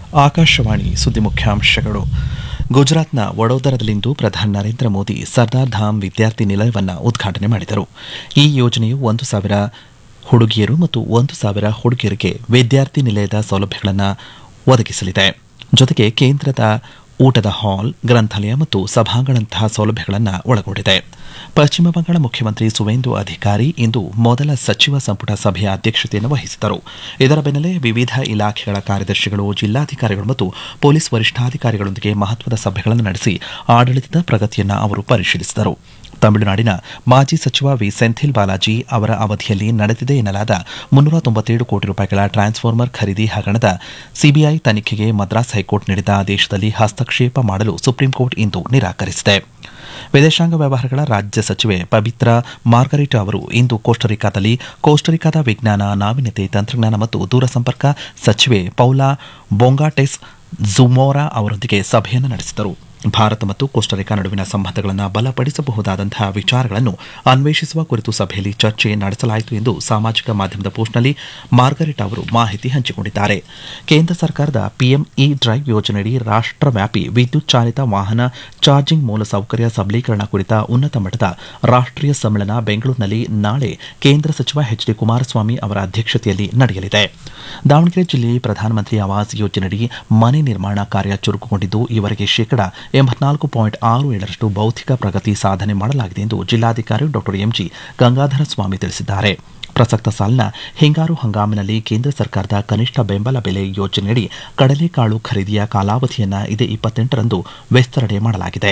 ಆಕಾಶವಾಣಿ ಸುದ್ದಿ ಮುಖ್ಯಾಂಶಗಳು ಗುಜರಾತ್ನ ವಡೋದರದಲ್ಲಿಂದು ಪ್ರಧಾನಿ ನರೇಂದ್ರ ಮೋದಿ ಸರ್ದಾರ್ ಧಾಮ್ ವಿದ್ಯಾರ್ಥಿ ನಿಲಯವನ್ನು ಉದ್ಘಾಟನೆ ಮಾಡಿದರು ಈ ಯೋಜನೆಯು ಒಂದು ಸಾವಿರ ಹುಡುಗಿಯರು ಮತ್ತು ಒಂದು ಸಾವಿರ ಹುಡುಗಿಯರಿಗೆ ವಿದ್ಯಾರ್ಥಿ ನಿಲಯದ ಸೌಲಭ್ಯಗಳನ್ನು ಒದಗಿಸಲಿದೆ ಜೊತೆಗೆ ಕೇಂದ್ರದ ಊಟದ ಹಾಲ್ ಗ್ರಂಥಾಲಯ ಮತ್ತು ಸಭಾಂಗಣಂತಹ ಸೌಲಭ್ಯಗಳನ್ನು ಒಳಗೊಂಡಿದೆ ಪಶ್ಚಿಮ ಬಂಗಾಳ ಮುಖ್ಯಮಂತ್ರಿ ಸುವೇಂದು ಅಧಿಕಾರಿ ಇಂದು ಮೊದಲ ಸಚಿವ ಸಂಪುಟ ಸಭೆಯ ಅಧ್ಯಕ್ಷತೆಯನ್ನು ವಹಿಸಿದರು ಇದರ ಬೆನ್ನಲ್ಲೇ ವಿವಿಧ ಇಲಾಖೆಗಳ ಕಾರ್ಯದರ್ಶಿಗಳು ಜಿಲ್ಲಾಧಿಕಾರಿಗಳು ಮತ್ತು ಪೊಲೀಸ್ ವರಿಷ್ಠಾಧಿಕಾರಿಗಳೊಂದಿಗೆ ಮಹತ್ವದ ಸಭೆಗಳನ್ನು ನಡೆಸಿ ಆಡಳಿತದ ಪ್ರಗತಿಯನ್ನು ಅವರು ಪರಿಶೀಲಿಸಿದರು ತಮಿಳುನಾಡಿನ ಮಾಜಿ ಸಚಿವ ವಿ ಸೆಂಥಿಲ್ ಬಾಲಾಜಿ ಅವರ ಅವಧಿಯಲ್ಲಿ ನಡೆದಿದೆ ಎನ್ನಲಾದ ಮುನ್ನೂರ ತೊಂಬತ್ತೇಳು ಕೋಟಿ ರೂಪಾಯಿಗಳ ಟ್ರಾನ್ಸ್ಫಾರ್ಮರ್ ಖರೀದಿ ಹಗರಣದ ಸಿಬಿಐ ತನಿಖೆಗೆ ಮದ್ರಾಸ್ ಹೈಕೋರ್ಟ್ ನೀಡಿದ ಆದೇಶದಲ್ಲಿ ಹಸ್ತಕ್ಷೇಪ ಮಾಡಲು ಸುಪ್ರೀಂಕೋರ್ಟ್ ಇಂದು ನಿರಾಕರಿಸಿದೆ ವಿದೇಶಾಂಗ ವ್ಯವಹಾರಗಳ ರಾಜ್ಯ ಸಚಿವೆ ಪವಿತ್ರ ಮಾರ್ಗರಿಟಾ ಅವರು ಇಂದು ಕೋಸ್ಟರಿಕಾದಲ್ಲಿ ಕೋಸ್ಟರಿಕಾದ ವಿಜ್ಞಾನ ನಾವೀನ್ಯತೆ ತಂತ್ರಜ್ಞಾನ ಮತ್ತು ದೂರಸಂಪರ್ಕ ಸಚಿವೆ ಪೌಲಾ ಬೊಂಗಾಟೆಸ್ ಜುಮೋರಾ ಅವರೊಂದಿಗೆ ಸಭೆಯನ್ನು ನಡೆಸಿದರು ಭಾರತ ಮತ್ತು ಕೋಸ್ಟರಿಕಾ ನಡುವಿನ ಸಂಬಂಧಗಳನ್ನು ಬಲಪಡಿಸಬಹುದಾದಂತಹ ವಿಚಾರಗಳನ್ನು ಅನ್ವೇಷಿಸುವ ಕುರಿತು ಸಭೆಯಲ್ಲಿ ಚರ್ಚೆ ನಡೆಸಲಾಯಿತು ಎಂದು ಸಾಮಾಜಿಕ ಮಾಧ್ಯಮದ ಪೋಸ್ಟ್ನಲ್ಲಿ ಮಾರ್ಗರೆಟ್ ಅವರು ಮಾಹಿತಿ ಹಂಚಿಕೊಂಡಿದ್ದಾರೆ ಕೇಂದ್ರ ಸರ್ಕಾರದ ಪಿಎಂ ಇ ಡ್ರೈವ್ ಯೋಜನೆಯಡಿ ರಾಷ್ಟ್ರವ್ಯಾಪಿ ವಿದ್ಯುತ್ ಚಾಲಿತ ವಾಹನ ಚಾರ್ಜಿಂಗ್ ಮೂಲಸೌಕರ್ಯ ಸಬಲೀಕರಣ ಕುರಿತ ಉನ್ನತ ಮಟ್ಟದ ರಾಷ್ಟ್ರೀಯ ಸಮ್ಮೇಳನ ಬೆಂಗಳೂರಿನಲ್ಲಿ ನಾಳೆ ಕೇಂದ್ರ ಸಚಿವ ಎಚ್ ಡಿ ಕುಮಾರಸ್ವಾಮಿ ಅವರ ಅಧ್ಯಕ್ಷತೆಯಲ್ಲಿ ನಡೆಯಲಿದೆ ದಾವಣಗೆರೆ ಜಿಲ್ಲೆಯಲ್ಲಿ ಪ್ರಧಾನಮಂತ್ರಿ ಆವಾಸ್ ಯೋಜನೆಯಡಿ ಮನೆ ನಿರ್ಮಾಣ ಕಾರ್ಯ ಚುರುಕುಗೊಂಡಿದ್ದು ಈವರೆಗೆ ಶೇಕಡಾ ಎಂಬತ್ನಾಲ್ಕು ಪಾಯಿಂಟ್ ಆರು ಏಳರಷ್ಟು ಭೌತಿಕ ಪ್ರಗತಿ ಸಾಧನೆ ಮಾಡಲಾಗಿದೆ ಎಂದು ಜಿಲ್ಲಾಧಿಕಾರಿ ಡಾ ಎಂಜಿ ಗಂಗಾಧರ ಸ್ವಾಮಿ ತಿಳಿಸಿದ್ದಾರೆ ಪ್ರಸಕ್ತ ಸಾಲಿನ ಹಿಂಗಾರು ಹಂಗಾಮಿನಲ್ಲಿ ಕೇಂದ್ರ ಸರ್ಕಾರದ ಕನಿಷ್ಠ ಬೆಂಬಲ ಬೆಲೆ ಯೋಜನೆಯಡಿ ಕಡಲೆಕಾಳು ಖರೀದಿಯ ಕಾಲಾವಧಿಯನ್ನು ಇದೇ ಇಪ್ಪತ್ತೆಂಟರಂದು ವಿಸ್ತರಣೆ ಮಾಡಲಾಗಿದೆ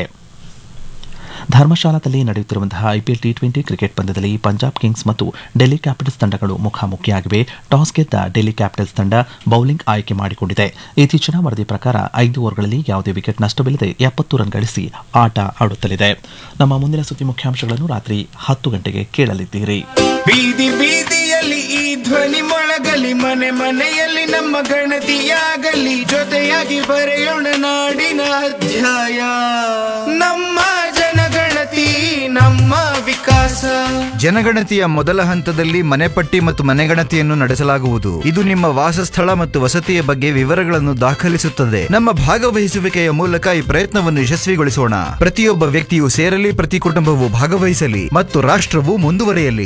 ಧರ್ಮಶಾಲಾದಲ್ಲಿ ನಡೆಯುತ್ತಿರುವಂತಹ ಐಪಿಎಲ್ ಟಿ ಟ್ವೆಂಟಿ ಕ್ರಿಕೆಟ್ ಪಂದ್ಯದಲ್ಲಿ ಪಂಜಾಬ್ ಕಿಂಗ್ಸ್ ಮತ್ತು ಡೆಲ್ಲಿ ಕ್ಯಾಪಿಟಲ್ಸ್ ತಂಡಗಳು ಮುಖಾಮುಖಿಯಾಗಿವೆ ಟಾಸ್ ಗೆದ್ದ ಡೆಲ್ಲಿ ಕ್ಯಾಪಿಟಲ್ಸ್ ತಂಡ ಬೌಲಿಂಗ್ ಆಯ್ಕೆ ಮಾಡಿಕೊಂಡಿದೆ ಇತ್ತೀಚಿನ ವರದಿ ಪ್ರಕಾರ ಐದು ಓವರ್ಗಳಲ್ಲಿ ಯಾವುದೇ ವಿಕೆಟ್ ನಷ್ಟವಿಲ್ಲದೆ ಎಪ್ಪತ್ತು ರನ್ ಗಳಿಸಿ ಆಟ ಆಡುತ್ತಲಿದೆ ನಮ್ಮ ಮುಂದಿನ ಸುದ್ದಿ ಮುಖ್ಯಾಂಶಗಳನ್ನು ರಾತ್ರಿ ಹತ್ತು ಗಂಟೆಗೆ ಕೇಳಲಿದ್ದೀರಿ ಬೀದಿ ಬೀದಿಯಲ್ಲಿ ಈ ಧ್ವನಿ ಮೊಳಗಲಿ ಮನೆ ಮನೆಯಲ್ಲಿ ನಮ್ಮ ಗಣತಿಯಾಗಲಿ ಜೊತೆಯಾಗಿ ಬರೆಯೋಣ ನಾಡಿನ ಅಧ್ಯಾಯ ನಮ್ಮ ಜನಗಣತಿ ನಮ್ಮ ವಿಕಾಸ ಜನಗಣತಿಯ ಮೊದಲ ಹಂತದಲ್ಲಿ ಮನೆಪಟ್ಟಿ ಮತ್ತು ಮನೆಗಣತಿಯನ್ನು ನಡೆಸಲಾಗುವುದು ಇದು ನಿಮ್ಮ ವಾಸಸ್ಥಳ ಮತ್ತು ವಸತಿಯ ಬಗ್ಗೆ ವಿವರಗಳನ್ನು ದಾಖಲಿಸುತ್ತದೆ ನಮ್ಮ ಭಾಗವಹಿಸುವಿಕೆಯ ಮೂಲಕ ಈ ಪ್ರಯತ್ನವನ್ನು ಯಶಸ್ವಿಗೊಳಿಸೋಣ ಪ್ರತಿಯೊಬ್ಬ ವ್ಯಕ್ತಿಯು ಸೇರಲಿ ಪ್ರತಿ ಕುಟುಂಬವು ಭಾಗವಹಿಸಲಿ ಮತ್ತು ರಾಷ್ಟ್ರವು ಮುಂದುವರಿಯಲಿ